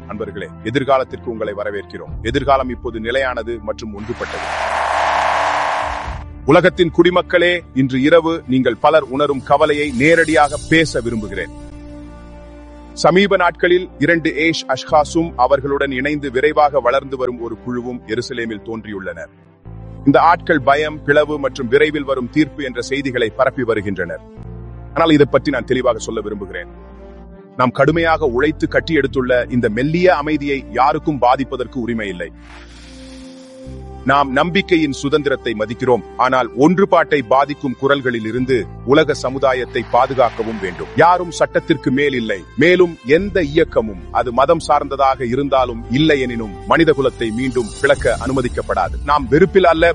அன்பர்களே எதிர்காலத்திற்கு உங்களை வரவேற்கிறோம் எதிர்காலம் இப்போது நிலையானது மற்றும் ஒன்றுபட்டது உலகத்தின் குடிமக்களே இன்று இரவு நீங்கள் பலர் உணரும் கவலையை நேரடியாக பேச விரும்புகிறேன் சமீப நாட்களில் இரண்டு ஏஷ் அஷ்காசும் அவர்களுடன் இணைந்து விரைவாக வளர்ந்து வரும் ஒரு குழுவும் எருசலேமில் தோன்றியுள்ளனர் இந்த ஆட்கள் பயம் பிளவு மற்றும் விரைவில் வரும் தீர்ப்பு என்ற செய்திகளை பரப்பி வருகின்றனர் ஆனால் இதை பற்றி நான் தெளிவாக சொல்ல விரும்புகிறேன் நாம் கடுமையாக உழைத்து கட்டி எடுத்துள்ள இந்த மெல்லிய அமைதியை யாருக்கும் பாதிப்பதற்கு உரிமை இல்லை நாம் நம்பிக்கையின் சுதந்திரத்தை மதிக்கிறோம் ஆனால் ஒன்றுபாட்டை பாதிக்கும் குரல்களில் இருந்து உலக சமுதாயத்தை பாதுகாக்கவும் வேண்டும் யாரும் சட்டத்திற்கு மேல் இல்லை மேலும் எந்த இயக்கமும் அது மதம் சார்ந்ததாக இருந்தாலும் இல்லை எனினும் மனித குலத்தை மீண்டும் பிளக்க அனுமதிக்கப்படாது நாம் வெறுப்பில் அல்ல